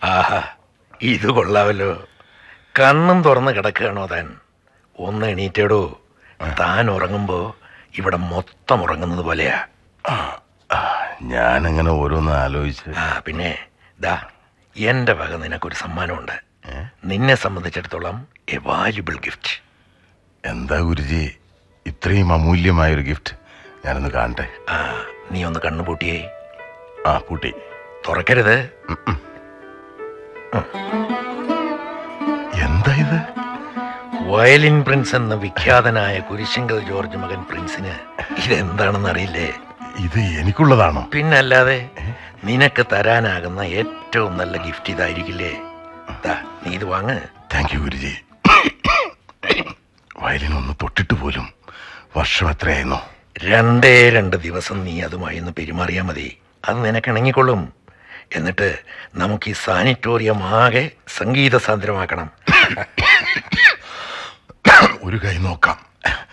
ആഹാ ഇത് കൊള്ളാവല്ലോ കണ്ണും തുറന്ന് കിടക്കുകയാണോ താൻ ഒന്ന് എണീറ്റേടോ താൻ ഉറങ്ങുമ്പോ ഇവിടെ മൊത്തം ഉറങ്ങുന്നത് പോലെയാ ഞാനങ്ങനെ ഓരോന്ന് ആലോചിച്ച് ആ പിന്നെ ദാ എന്റെ വക നിനക്കൊരു സമ്മാനമുണ്ട് നിന്നെ സംബന്ധിച്ചിടത്തോളം എ വാല്യുബിൾ ഗിഫ്റ്റ് എന്താ ഗുരുജി ഇത്രയും അമൂല്യമായൊരു ഗിഫ്റ്റ് ഞാനൊന്ന് കാണട്ടെ ആ നീ ഒന്ന് കണ്ണുപൂട്ടിയേ ആ പൂട്ടി തുറക്കരുത് എന്താ ഇത് വയലിൻ പ്രിൻസ് എന്ന വിഖ്യാതനായ കുരിശിങ്കൽ ജോർജ് മകൻ പ്രിൻസിന് ഇതെന്താണെന്ന് അറിയില്ലേ ഇത് എനിക്കുള്ളതാണോ പിന്നല്ലാതെ നിനക്ക് തരാനാകുന്ന ഏറ്റവും നല്ല ഗിഫ്റ്റ് ഇതായിരിക്കില്ലേ ദാ നീ ഇത് വാങ്ങ് താങ്ക് യു ഗുരുജി വയലിൻ ഒന്ന് തൊട്ടിട്ട് പോലും വർഷം എത്രയായിരുന്നു രണ്ടേ രണ്ട് ദിവസം നീ അതുമായി ഒന്ന് പെരുമാറിയാ മതി അത് നിനക്ക് ഇണങ്ങിക്കൊള്ളും എന്നിട്ട് നമുക്ക് ഈ സാനിറ്റോറിയം ആകെ സംഗീത സാന്ദ്രമാക്കണം ഒരു കൈ നോക്കാം